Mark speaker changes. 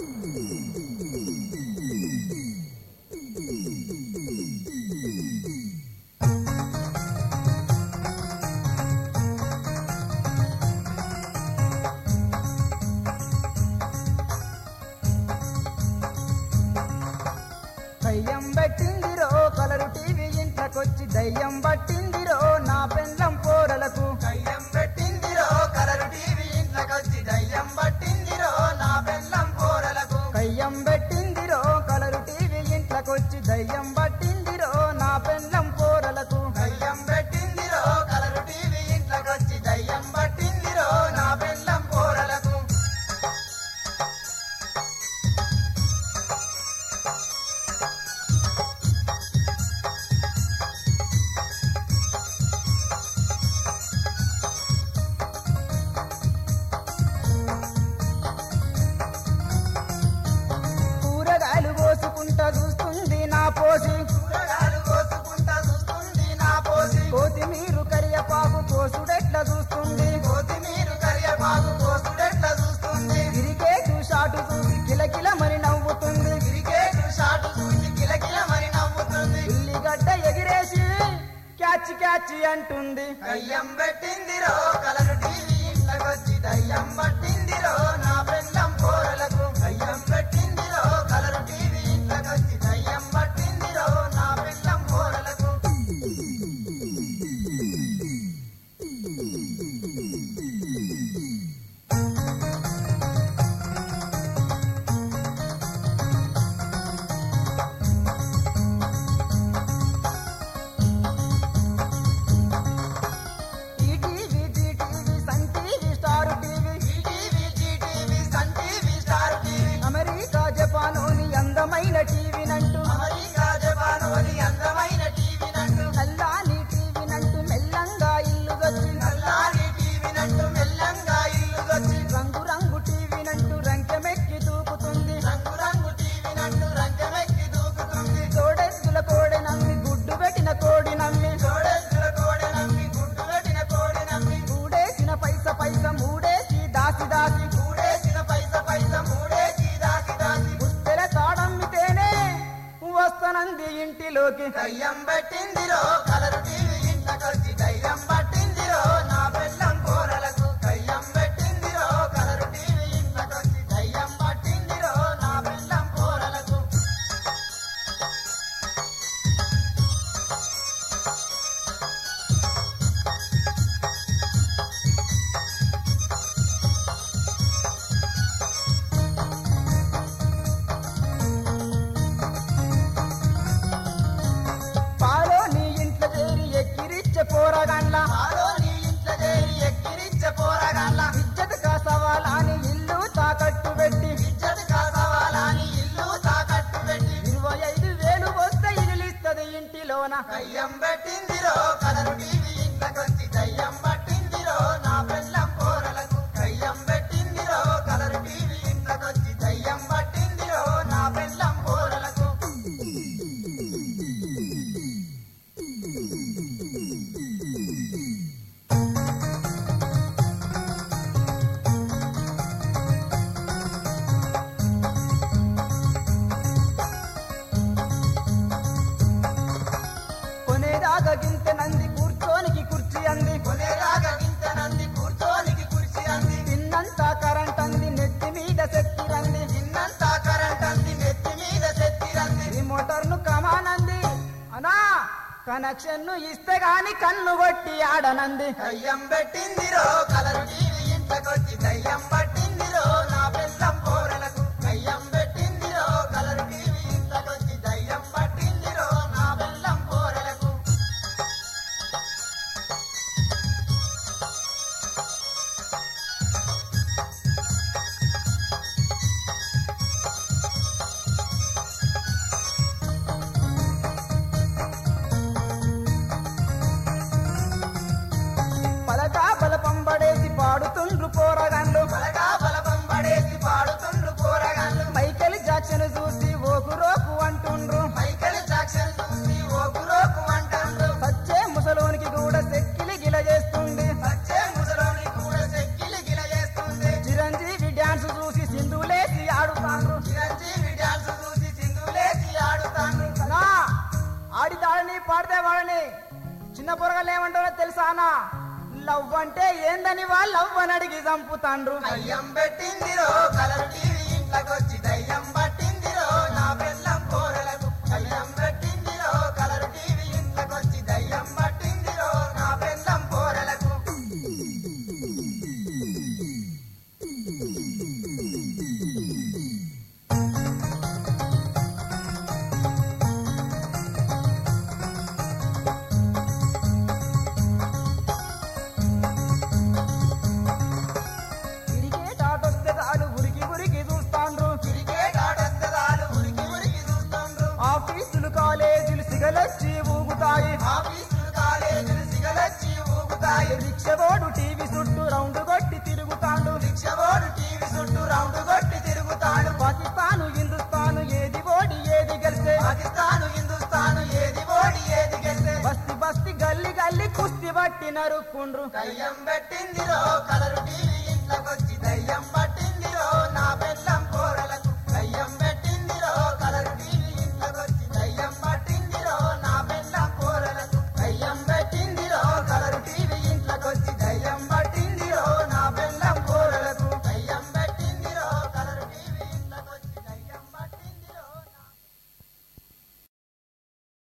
Speaker 1: దయ్యం పెట్టిందిరో colour TV ఇంట్లోకొచ్చి దయ్యం పట్టిందిరో నా పెండ్లం పోరలకు
Speaker 2: దయ్యం పెట్టిందిరో కలరు టీవీ ఇంట్లోకొచ్చి దయ్యం పట్టిందిరో నా బెల్లం కూరలకు
Speaker 1: కయ్యం పెట్టిందిరో కలరు టీవీ ఇంట్లోకొచ్చి దయ్యం పట్టిందిరో నా పెండ్లం పోరలకు
Speaker 2: దయ్యం పెట్టిందిరో కలరు టీవీ ఇంట్లోకొచ్చి దయ్యం పట్టిందిరో నా బెల్లం కూరలకు
Speaker 1: కూరగాయలు కోసుకుంటా చూస్తుంది నా పోసి
Speaker 2: కూరగాయలు కోసుకుంటా చూస్తుంది నా పోసి
Speaker 1: కొత్తిమీరు కరియపాకు కోసుడెట్లా చూస్తుంది
Speaker 2: కొత్తిమీరు కరివేపాకు కోసుడెట్లా చూస్తుంది
Speaker 1: క్రికెట్ షాటు చూసి కిలకిల మరి నవ్వుతుంది
Speaker 2: క్రికెట్ షాట్ చూసి కిలకిల మరి నవ్వుతుంది
Speaker 1: ఉల్లిగడ్డ ఎగిరేసి క్యాచ్ క్యాచ్ అంటుంది
Speaker 2: దయ్యం పెట్టిందిరో కలరు టీవీ ఇంట్లోకొచ్చి దయ్యం పట్టిందిరో నా బెల్లం కూరలకు దయ్యం పెట్టిందిరో కలరు టీవీ ఇంట్లోకొచ్చి దయ్యం పట్టిందిరో నా బెల్లం కూరలకు
Speaker 1: ఈ TV Zee TV Sun TV Star TV
Speaker 2: ETV Zee TV Sun TV Star TV
Speaker 1: America జపానోని అందమైన టీవీనంటూ
Speaker 2: అమెరికా జపానోని అందమైన టీవీ నంటూ
Speaker 1: నల్లాని టీవీనంటూ మెల్లంగా ఇల్లు వచ్చి
Speaker 2: నల్లాని టీవీ నంటూ మెల్లంగా ఇల్లు వచ్చి
Speaker 1: రంగు రంగు టీవీనంటూ రంకెమెక్కి దూకుతుంది
Speaker 2: రంగు రంగు టీవీ నంటూ రంగమెక్కి దూకుతుంది
Speaker 1: కోడెద్దుల కోడె నమ్మి గుడ్డు పెట్టిన కోడి నమ్మి
Speaker 2: కోడెద్దుల కోడె నమ్మి గుడ్డు పెట్టిన కోడి నమ్మి
Speaker 1: మూడేసిన పైస పైస మూడేసి దాసి దాసి
Speaker 2: మూడేసిన పైస పైస మూడేసి దాసి దాసి
Speaker 1: పుస్తెల తాడమ్మితేనే వస్తనంది ఇంటిలోకి
Speaker 2: దయ్యం పెట్టిందిరో కలరు టీవీ ఇంట్లోకొచ్చి దయ్యం పట్టిందిరో నా బెల్లం కూరలకు దయ్యం పెట్టిందిరో కలరు టీవీ ఇంట్లోకొచ్చి దయ్యం పట్టిందిరో నా బెల్లం కూరలకు
Speaker 1: పాలో నీ ఇంట్లో చేరి ఎక్కిరిచ్చే పోరగాండ్ల
Speaker 2: ఆలో నీ ఇంట్లో చేరి ఎక్కిరించ పోరగాళ్ళ
Speaker 1: ఇజ్జత్ కాసవాలని ఇల్లు తాకట్టు పెట్టి
Speaker 2: ఇజ్జత్ కాసవాలని ఇల్లు తాకట్టు పెట్టి
Speaker 1: ఇరవై ఐదు వేలు వస్తే ఇల్లులిస్తది ఇంటిలోన
Speaker 2: దయ్యం పెట్టిందిరో కలరు టీవీ ఇంట్లోకొచ్చి దయ్యం పట్టిందిరో నా బెల్లం కూరలకు దయ్యం పెట్టిందిరో కలరు టీవీ ఇంట్లోకొచ్చి దయ్యం పట్టిందిరో నా బెల్లం కూరలకు
Speaker 1: కొనేదాకా గింత నంది కూర్చోనికి కుర్చీ అంది
Speaker 2: కొనేలాగా ఇంత నంది కూర్చోనికి కుర్చీ అంది
Speaker 1: తిన్నంత కరెంట్ అంది నెత్తి మీద సెట్టిరంది
Speaker 2: నిన్నంత కరెంట్ అంది నెత్తి మీద చెత్తిరంది
Speaker 1: ఈ మోటార్ను కమానంది అనా కనెక్షన్ ను ఇస్తే గాని కన్ను కొట్టి ఆడనంది
Speaker 2: దయ్యం పెట్టిందిరో కలరు టీవీ ఇంట్లోకొచ్చి దయ్యం పట్టిందిరో నా బెల్లం కూరలకు దయ్యం పెట్టిందిరో కలరు టీవీ ఇంట్లోకొచ్చి దయ్యం పట్టిందిరో నా బెల్లం కూరలకు
Speaker 1: పలకా బల పంబడేసి పాడుతుండ్రు పోరగాండ్లు
Speaker 2: పలక
Speaker 1: చిన్న పొరగలు ఏమంటారో తెలుసానా లవ్ అంటే ఏందని వాళ్ళు లవ్ అని అడిగి చంపుతాండ్రు
Speaker 2: దయ్యం పెట్టిందిరో కలర్ టీవీ ఇంట్లోకొచ్చి దయ్యం పట్టిందిరో నా బెల్లం కూరలకు దయ్యం పెట్టిందిరో కలర్ టీవీ ఇంట్లోకొచ్చి దయ్యం పట్టిందిరో నా బెల్లం కూరలకు
Speaker 1: క్రికెట్ ఆట వస్తే చాలు ఉరికి ఉరికి చూస్తాండ్రు
Speaker 2: క్రికెట్ ఆడొస్తదాలు ఉరికి ఉరికి చూస్తుండ్రు
Speaker 1: ఆఫీసులు కాలేజీలు సిగలొచ్చి ఊగుతాయి
Speaker 2: ఆఫీసులు కాలేజీలు సిగలొచ్చి ఊగుతాయి
Speaker 1: రిక్షబోడు టీవీ చుట్టూ రౌండ్ కొట్టి తిరుగుతాండు
Speaker 2: రిక్షబోడు టీవీ చుట్టూ రౌండ్ కొట్టి తిరుగుతాడు
Speaker 1: పాకిస్తాను హిందుస్థాను ఏది ఓడి ఏది గెలిస్తే
Speaker 2: పాకిస్తాను హిందుస్థాను ఏది ఓడి ఏది గెలిస్తే
Speaker 1: బస్తి బస్తి గల్లి గల్లి కుస్తి బట్టి నరుక్కుండ్రు
Speaker 2: దయ్యం పెట్టిందిరో కలరు టీవీ ఇంట్లోకొచ్చి దయ్యం పట్టిందిరో నా బెల్లం